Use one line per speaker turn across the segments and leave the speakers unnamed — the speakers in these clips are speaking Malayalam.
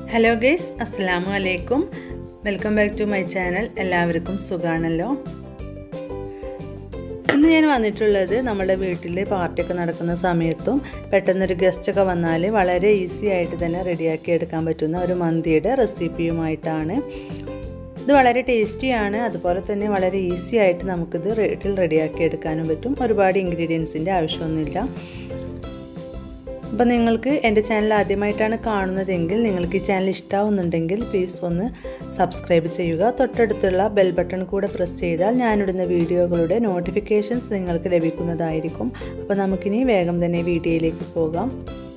ഹലോ ഗേസ് അസ്സാമു അലൈക്കും welcome back to my channel എല്ലാവർക്കും സുഖാണല്ലോ ഇന്ന് ഞാൻ വന്നിട്ടുള്ളത് നമ്മുടെ വീട്ടിൽ പാർട്ടിയൊക്കെ നടക്കുന്ന സമയത്തും പെട്ടെന്നൊരു ഗസ്റ്റൊക്കെ വന്നാൽ വളരെ ഈസി ആയിട്ട് തന്നെ റെഡിയാക്കി എടുക്കാൻ പറ്റുന്ന ഒരു മന്തിയുടെ റെസിപ്പിയുമായിട്ടാണ് ഇത് വളരെ ടേസ്റ്റിയാണ് അതുപോലെ തന്നെ വളരെ ഈസി ആയിട്ട് നമുക്കിത് വീട്ടിൽ റെഡിയാക്കി എടുക്കാനും പറ്റും ഒരുപാട് ഇൻഗ്രീഡിയൻസിൻ്റെ ആവശ്യമൊന്നുമില്ല അപ്പോൾ നിങ്ങൾക്ക് എൻ്റെ ചാനൽ ആദ്യമായിട്ടാണ് കാണുന്നതെങ്കിൽ നിങ്ങൾക്ക് ഈ ചാനൽ ഇഷ്ടമാവുന്നുണ്ടെങ്കിൽ പ്ലീസ് ഒന്ന് സബ്സ്ക്രൈബ് ചെയ്യുക തൊട്ടടുത്തുള്ള ബെൽ ബട്ടൺ കൂടെ പ്രസ് ചെയ്താൽ ഞാനിടുന്ന വീഡിയോകളുടെ നോട്ടിഫിക്കേഷൻസ് നിങ്ങൾക്ക് ലഭിക്കുന്നതായിരിക്കും അപ്പോൾ നമുക്കിനി വേഗം തന്നെ വീഡിയോയിലേക്ക് പോകാം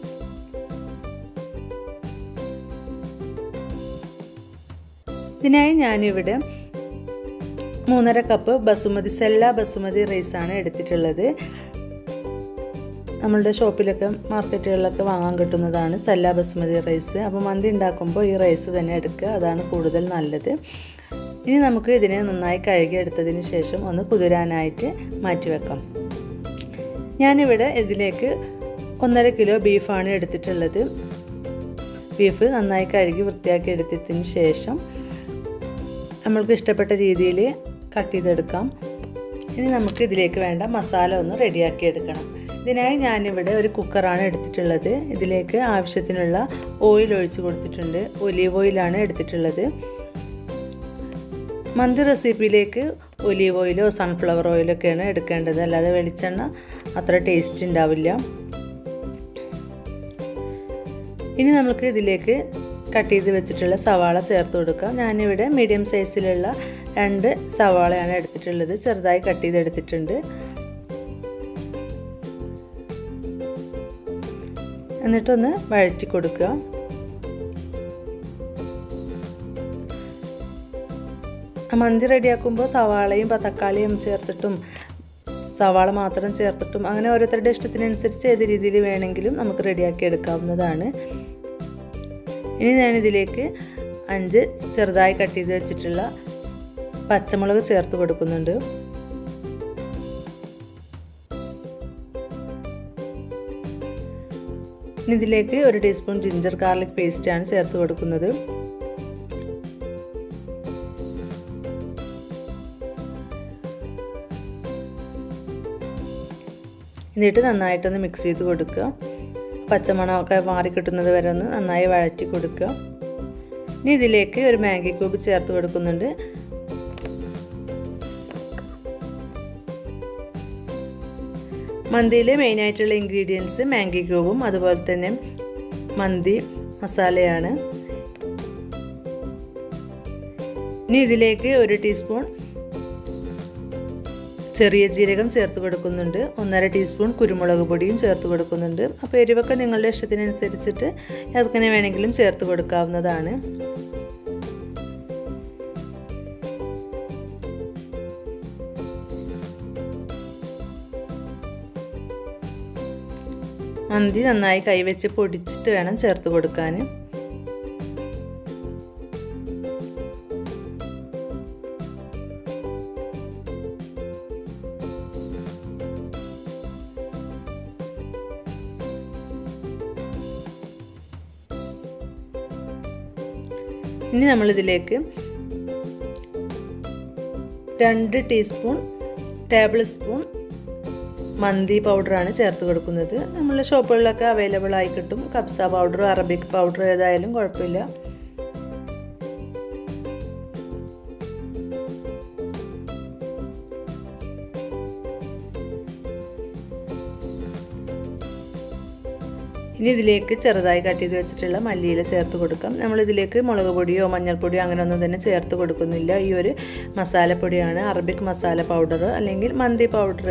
ഇതിനായി ഞാനിവിടെ മൂന്നര കപ്പ് ബസുമതി സെല്ല ബസുമതി റൈസാണ് എടുത്തിട്ടുള്ളത് നമ്മളുടെ ഷോപ്പിലൊക്കെ മാർക്കറ്റുകളിലൊക്കെ വാങ്ങാൻ കിട്ടുന്നതാണ് സല്ല ബസുമതി റൈസ് അപ്പോൾ മന്തി ഉണ്ടാക്കുമ്പോൾ ഈ റൈസ് തന്നെ എടുക്കുക അതാണ് കൂടുതൽ നല്ലത് ഇനി നമുക്ക് ഇതിനെ നന്നായി കഴുകിയെടുത്തതിന് ശേഷം ഒന്ന് കുതിരാനായിട്ട് മാറ്റിവെക്കാം ഞാനിവിടെ ഇതിലേക്ക് ഒന്നര കിലോ ബീഫാണ് എടുത്തിട്ടുള്ളത് ബീഫ് നന്നായി കഴുകി വൃത്തിയാക്കി എടുത്തതിന് ശേഷം നമ്മൾക്ക് ഇഷ്ടപ്പെട്ട രീതിയിൽ കട്ട് ചെയ്തെടുക്കാം ഇനി നമുക്ക് ഇതിലേക്ക് വേണ്ട മസാല ഒന്ന് റെഡിയാക്കി എടുക്കണം ഇതിനായി ഞാനിവിടെ ഒരു കുക്കറാണ് എടുത്തിട്ടുള്ളത് ഇതിലേക്ക് ആവശ്യത്തിനുള്ള ഓയിൽ ഒഴിച്ച് കൊടുത്തിട്ടുണ്ട് ഒലീവ് ഓയിലാണ് എടുത്തിട്ടുള്ളത് മന്തി റെസിപ്പിയിലേക്ക് ഒലീവ് ഓയിലോ സൺഫ്ലവർ ഓയിലോ ഒക്കെയാണ് എടുക്കേണ്ടത് അല്ലാതെ വെളിച്ചെണ്ണ അത്ര ടേസ്റ്റ് ഉണ്ടാവില്ല ഇനി നമുക്ക് ഇതിലേക്ക് കട്ട് ചെയ്ത് വെച്ചിട്ടുള്ള സവാള ചേർത്ത് കൊടുക്കാം ഞാനിവിടെ മീഡിയം സൈസിലുള്ള രണ്ട് സവാളയാണ് എടുത്തിട്ടുള്ളത് ചെറുതായി കട്ട് ചെയ്തെടുത്തിട്ടുണ്ട് എന്നിട്ടൊന്ന് വഴറ്റി കൊടുക്കുക മന്തി റെഡിയാക്കുമ്പോൾ സവാളയും തക്കാളിയും ചേർത്തിട്ടും സവാള മാത്രം ചേർത്തിട്ടും അങ്ങനെ ഓരോരുത്തരുടെ ഇഷ്ടത്തിനനുസരിച്ച് ഏത് രീതിയിൽ വേണമെങ്കിലും നമുക്ക് റെഡിയാക്കി എടുക്കാവുന്നതാണ് ഇനി ഞാനിതിലേക്ക് അഞ്ച് ചെറുതായി കട്ട് ചെയ്ത് വെച്ചിട്ടുള്ള പച്ചമുളക് ചേർത്ത് കൊടുക്കുന്നുണ്ട് ഇനി ഇതിലേക്ക് ഒരു ടീസ്പൂൺ ജിഞ്ചർ ഗാർലിക് പേസ്റ്റാണ് ചേർത്ത് കൊടുക്കുന്നത് എന്നിട്ട് നന്നായിട്ടൊന്ന് മിക്സ് ചെയ്ത് കൊടുക്കുക പച്ചമണമൊക്കെ മാറി കിട്ടുന്നത് വരെ ഒന്ന് നന്നായി വഴറ്റി കൊടുക്കുക ഇനി ഇതിലേക്ക് ഒരു മാഗി ക്യൂബ് ചേർത്ത് കൊടുക്കുന്നുണ്ട് മന്തിയിലെ മെയിനായിട്ടുള്ള ഇൻഗ്രീഡിയൻസ് മാഗി ക്യൂബും അതുപോലെ തന്നെ മന്തി മസാലയാണ് ഇനി ഇതിലേക്ക് ഒരു ടീസ്പൂൺ ചെറിയ ജീരകം ചേർത്ത് കൊടുക്കുന്നുണ്ട് ഒന്നര ടീസ്പൂൺ കുരുമുളക് പൊടിയും ചേർത്ത് കൊടുക്കുന്നുണ്ട് അപ്പോൾ എരിവൊക്കെ നിങ്ങളുടെ ഇഷ്ടത്തിനനുസരിച്ചിട്ട് എങ്ങനെ വേണമെങ്കിലും ചേർത്ത് കൊടുക്കാവുന്നതാണ് മന്തി നന്നായി കൈവച്ച് പൊടിച്ചിട്ട് വേണം ചേർത്ത് കൊടുക്കാൻ ഇനി നമ്മളിതിലേക്ക് രണ്ട് ടീസ്പൂൺ ടേബിൾ സ്പൂൺ മന്തി പൗഡറാണ് ചേർത്ത് കൊടുക്കുന്നത് നമ്മൾ ഷോപ്പുകളിലൊക്കെ അവൈലബിൾ ആയി കിട്ടും കബ്സ പൗഡർ അറബിക് പൗഡർ ഏതായാലും കുഴപ്പമില്ല ഇനി ഇതിലേക്ക് ചെറുതായി കട്ട് ചെയ്ത് വെച്ചിട്ടുള്ള മല്ലിയില ചേർത്ത് കൊടുക്കാം നമ്മളിതിലേക്ക് മുളക് പൊടിയോ മഞ്ഞൾപ്പൊടിയോ അങ്ങനെ ഒന്നും തന്നെ ചേർത്ത് കൊടുക്കുന്നില്ല ഈ ഒരു മസാലപ്പൊടിയാണ് അറബിക് മസാല പൗഡർ അല്ലെങ്കിൽ മന്തി പൗഡർ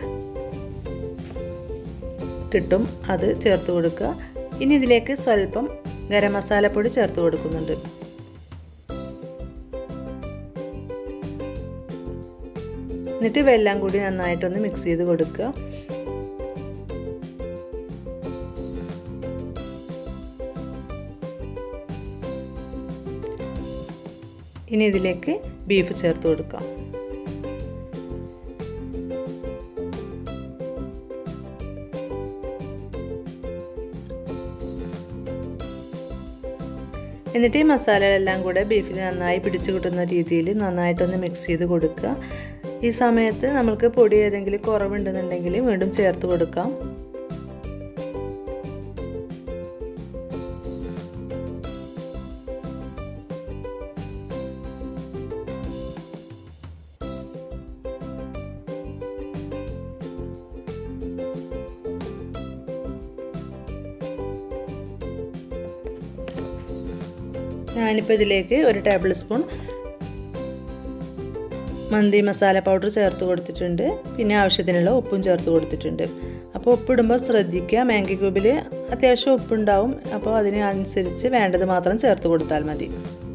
കിട്ടും അത് ചേർത്ത് കൊടുക്കുക ഇനി ഇതിലേക്ക് സ്വല്പം ഗരം മസാലപ്പൊടി ചേർത്ത് കൊടുക്കുന്നുണ്ട് എന്നിട്ട് ഇവയെല്ലാം കൂടി നന്നായിട്ടൊന്ന് മിക്സ് ചെയ്ത് കൊടുക്കുക ഇനി ഇതിലേക്ക് ബീഫ് ചേർത്ത് കൊടുക്കാം എന്നിട്ട് ഈ മസാലകളെല്ലാം കൂടെ ബീഫിൽ നന്നായി പിടിച്ചു കിട്ടുന്ന രീതിയിൽ നന്നായിട്ടൊന്ന് മിക്സ് ചെയ്ത് കൊടുക്കുക ഈ സമയത്ത് നമുക്ക് പൊടി ഏതെങ്കിലും കുറവുണ്ടെന്നുണ്ടെങ്കിൽ വീണ്ടും ചേർത്ത് കൊടുക്കാം ഞാനിപ്പോൾ ഇതിലേക്ക് ഒരു tablespoon mandi masala powder ചേർത്ത് കൊടുത്തിട്ടുണ്ട് പിന്നെ ആവശ്യത്തിനുള്ള ഉപ്പും ചേർത്ത് കൊടുത്തിട്ടുണ്ട് അപ്പോൾ ഉപ്പിടുമ്പോൾ ശ്രദ്ധിക്കുക മാങ്കി ക്യൂബിൽ അത്യാവശ്യം ഉപ്പുണ്ടാവും അപ്പോൾ അതിനനുസരിച്ച് വേണ്ടത് മാത്രം ചേർത്ത് കൊടുത്താൽ മതി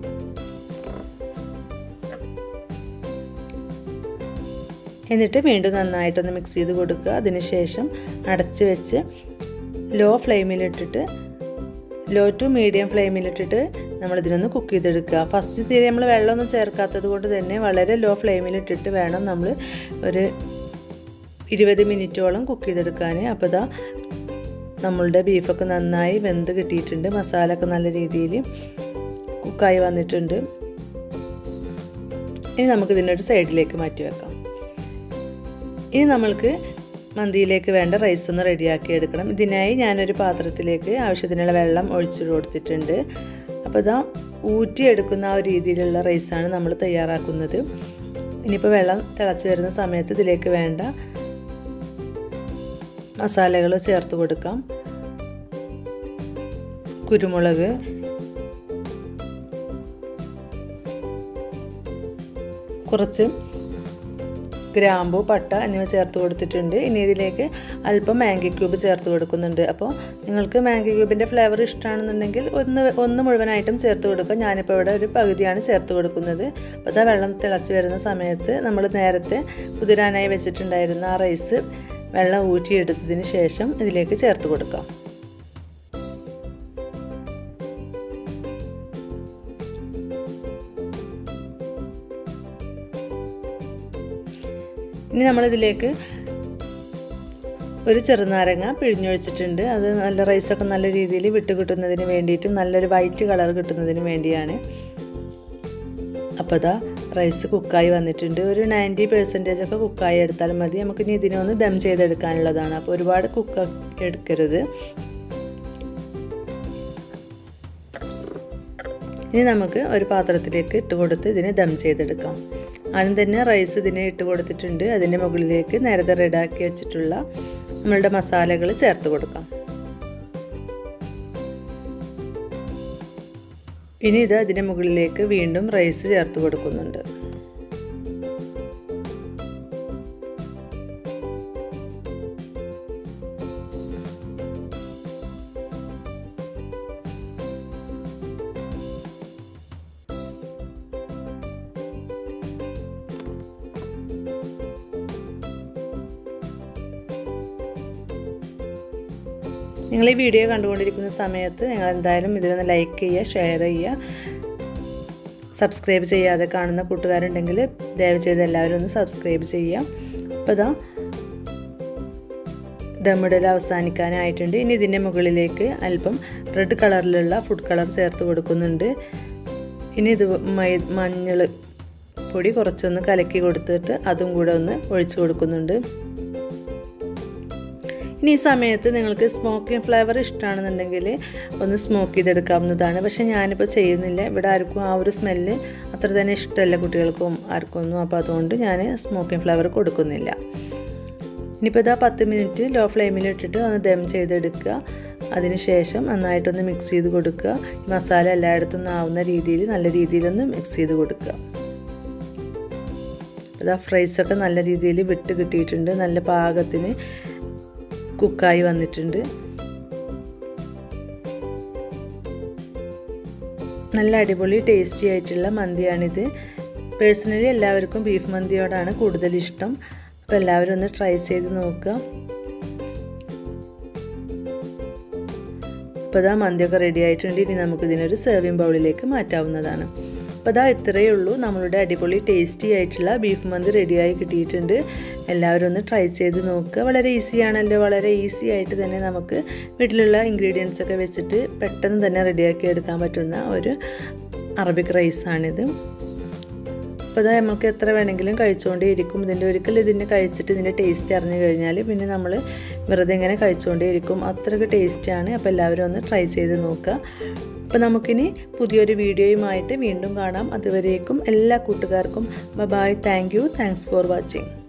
എന്നിട്ട് വീണ്ടും നന്നായിട്ടൊന്ന് മിക്സ് ചെയ്ത് കൊടുക്കുക അതിനുശേഷം അടച്ച് വെച്ച് ലോ ഫ്ലെയിമിലിട്ടിട്ട് ലോ ടു മീഡിയം ഫ്ലെയിമിലിട്ടിട്ട് നമ്മൾ ഇതിനൊന്ന് കുക്ക് ചെയ്തെടുക്കുക ഫസ്റ്റ് തീരെ നമ്മൾ വെള്ളമൊന്നും ചേർക്കാത്തത് കൊണ്ട് തന്നെ വളരെ ലോ ഫ്ലെയിമിലിട്ടിട്ട് വേണം നമ്മൾ ഒരു ഇരുപത് മിനിറ്റോളം കുക്ക് ചെയ്തെടുക്കാൻ അപ്പോൾ ഇതാ നമ്മളുടെ ബീഫൊക്കെ നന്നായി വെന്ത് കിട്ടിയിട്ടുണ്ട് മസാല ഒക്കെ നല്ല രീതിയിൽ കുക്കായി വന്നിട്ടുണ്ട് ഇനി നമുക്ക് ഇതിനൊരു സൈഡിലേക്ക് മാറ്റി വെക്കാം ഇനി നമ്മൾക്ക് മന്തിയിലേക്ക് വേണ്ട റൈസ് ഒന്ന് റെഡിയാക്കി എടുക്കണം ഇതിനായി ഞാനൊരു പാത്രത്തിലേക്ക് ആവശ്യത്തിനുള്ള വെള്ളം ഒഴിച്ചു കൊടുത്തിട്ടുണ്ട് അപ്പോൾ ഇതാ ഊറ്റിയെടുക്കുന്ന ആ ഒരു രീതിയിലുള്ള റൈസാണ് നമ്മൾ തയ്യാറാക്കുന്നത് ഇനിയിപ്പോൾ വെള്ളം തിളച്ച് വരുന്ന സമയത്ത് ഇതിലേക്ക് വേണ്ട മസാലകൾ ചേർത്ത് കൊടുക്കാം കുരുമുളക് കുറച്ച് ഗ്രാമ്പു പട്ട എന്നിവ ചേർത്ത് കൊടുത്തിട്ടുണ്ട് ഇനി ഇതിലേക്ക് അല്പം മാങ്കി ക്യൂബ് ചേർത്ത് കൊടുക്കുന്നുണ്ട് അപ്പോൾ നിങ്ങൾക്ക് മാങ്കി ക്യൂബിൻ്റെ ഫ്ലേവർ ഇഷ്ടമാണെന്നുണ്ടെങ്കിൽ ഒന്ന് ഒന്ന് മുഴുവനായിട്ടും ചേർത്ത് കൊടുക്കുക ഞാനിപ്പോൾ ഇവിടെ ഒരു പകുതിയാണ് ചേർത്ത് കൊടുക്കുന്നത് അപ്പോൾ അതാ വെള്ളം തിളച്ച് വരുന്ന സമയത്ത് നമ്മൾ നേരത്തെ കുതിരാനായി വെച്ചിട്ടുണ്ടായിരുന്ന ആ റൈസ് വെള്ളം ഊറ്റിയെടുത്തതിന് ശേഷം ഇതിലേക്ക് ചേർത്ത് കൊടുക്കാം ഇനി നമ്മളിതിലേക്ക് ഒരു ചെറുനാരങ്ങ പിഴിഞ്ഞൊഴിച്ചിട്ടുണ്ട് അത് നല്ല റൈസൊക്കെ നല്ല രീതിയിൽ വിട്ട് കിട്ടുന്നതിന് വേണ്ടിയിട്ടും നല്ലൊരു വൈറ്റ് കളർ കിട്ടുന്നതിന് വേണ്ടിയാണ് അപ്പോൾ അതാ റൈസ് കുക്കായി വന്നിട്ടുണ്ട് ഒരു നയൻറ്റി പെർസെൻറ്റേജ് ഒക്കെ കുക്കായി എടുത്താൽ മതി നമുക്കിനി ഇതിനൊന്ന് ദം ചെയ്തെടുക്കാനുള്ളതാണ് അപ്പോൾ ഒരുപാട് കുക്കാക്കി എടുക്കരുത് ഇനി നമുക്ക് ഒരു പാത്രത്തിലേക്ക് ഇട്ട് കൊടുത്ത് ഇതിനെ ദം ചെയ്തെടുക്കാം ആദ്യം തന്നെ റൈസ് ഇതിനെ ഇട്ട് കൊടുത്തിട്ടുണ്ട് അതിൻ്റെ മുകളിലേക്ക് നേരത്തെ റെഡാക്കി വെച്ചിട്ടുള്ള നമ്മളുടെ മസാലകൾ ചേർത്ത് കൊടുക്കാം ഇനി ഇത് അതിൻ്റെ മുകളിലേക്ക് വീണ്ടും റൈസ് ചേർത്ത് കൊടുക്കുന്നുണ്ട് നിങ്ങൾ ഈ വീഡിയോ കണ്ടുകൊണ്ടിരിക്കുന്ന സമയത്ത് നിങ്ങൾ എന്തായാലും ഇതിലൊന്ന് ലൈക്ക് ചെയ്യുക ഷെയർ ചെയ്യുക സബ്സ്ക്രൈബ് ചെയ്യാതെ കാണുന്ന കൂട്ടുകാരുണ്ടെങ്കിൽ ദയവ് ചെയ്ത് എല്ലാവരും ഒന്ന് സബ്സ്ക്രൈബ് ചെയ്യുക അപ്പോൾ ഇതാ ദമ്മിടൽ അവസാനിക്കാനായിട്ടുണ്ട് ഇനി ഇതിൻ്റെ മുകളിലേക്ക് അല്പം റെഡ് കളറിലുള്ള ഫുഡ് കളർ ചേർത്ത് കൊടുക്കുന്നുണ്ട് ഇനി ഇത് മൈ മഞ്ഞൾ പൊടി കുറച്ചൊന്ന് കലക്കി കൊടുത്തിട്ട് അതും കൂടെ ഒന്ന് ഒഴിച്ചു കൊടുക്കുന്നുണ്ട് ഇനി ഈ സമയത്ത് നിങ്ങൾക്ക് സ്മോക്കിംഗ് ഫ്ലേവർ ഇഷ്ടമാണെന്നുണ്ടെങ്കിൽ ഒന്ന് സ്മോക്ക് ചെയ്തെടുക്കാവുന്നതാണ് പക്ഷേ ഞാനിപ്പോൾ ചെയ്യുന്നില്ല ഇവിടെ ആർക്കും ആ ഒരു സ്മെല്ല് അത്ര തന്നെ ഇഷ്ടമല്ല കുട്ടികൾക്കും ആർക്കും ഒന്നും അപ്പോൾ അതുകൊണ്ട് ഞാൻ സ്മോക്കിംഗ് ഫ്ലേവർ കൊടുക്കുന്നില്ല ഇനിയിപ്പോൾ ഇതാ പത്ത് മിനിറ്റ് ലോ ഫ്ലെയിമിൽ ഇട്ടിട്ട് ഒന്ന് ദം ചെയ്തെടുക്കുക അതിനുശേഷം നന്നായിട്ടൊന്ന് മിക്സ് ചെയ്ത് കൊടുക്കുക മസാല എല്ലായിടത്തും ആവുന്ന രീതിയിൽ നല്ല രീതിയിലൊന്ന് മിക്സ് ചെയ്ത് കൊടുക്കുക ഇതാ ഫ്രൈസൊക്കെ നല്ല രീതിയിൽ വിട്ട് കിട്ടിയിട്ടുണ്ട് നല്ല പാകത്തിന് കുക്കായി വന്നിട്ടുണ്ട് നല്ല അടിപൊളി ടേസ്റ്റി ആയിട്ടുള്ള മന്തിയാണിത് പേഴ്സണലി എല്ലാവർക്കും ബീഫ് മന്തിയോടാണ് കൂടുതൽ ഇഷ്ടം അപ്പോൾ എല്ലാവരും ഒന്ന് ട്രൈ ചെയ്ത് നോക്കുക അപ്പോൾ ഇതാ മന്തിയൊക്കെ റെഡി ആയിട്ടുണ്ട് ഇനി നമുക്ക് ഇതിനൊരു സെർവിങ് ബൗളിലേക്ക് മാറ്റാവുന്നതാണ് അപ്പോൾ അതാ ഇത്രയേ ഉള്ളൂ നമ്മളുടെ അടിപൊളി ടേസ്റ്റി ആയിട്ടുള്ള ബീഫ് മന്തി റെഡിയായി കിട്ടിയിട്ടുണ്ട് എല്ലാവരും ഒന്ന് ട്രൈ ചെയ്ത് നോക്കുക വളരെ ഈസി ആണല്ലോ വളരെ ഈസി ആയിട്ട് തന്നെ നമുക്ക് വീട്ടിലുള്ള ഇൻഗ്രീഡിയൻസ് ഒക്കെ വെച്ചിട്ട് പെട്ടെന്ന് തന്നെ റെഡിയാക്കി എടുക്കാൻ പറ്റുന്ന ഒരു അറബിക് റൈസാണിത് അപ്പോൾ അത് നമുക്ക് എത്ര വേണമെങ്കിലും കഴിച്ചുകൊണ്ടേ ഇരിക്കും ഇതിൻ്റെ ഒരിക്കൽ ഇതിൻ്റെ കഴിച്ചിട്ട് ഇതിൻ്റെ ടേസ്റ്റ് അറിഞ്ഞു കഴിഞ്ഞാൽ പിന്നെ നമ്മൾ വെറുതെ ഇങ്ങനെ കഴിച്ചുകൊണ്ടേ ഇരിക്കും അത്രയ്ക്ക് ടേസ്റ്റാണ് അപ്പോൾ എല്ലാവരും ഒന്ന് ട്രൈ ചെയ്ത് നോക്കുക അപ്പോൾ നമുക്കിനി പുതിയൊരു വീഡിയോയുമായിട്ട് വീണ്ടും കാണാം അതുവരേക്കും എല്ലാ കൂട്ടുകാർക്കും bye thank you thanks for watching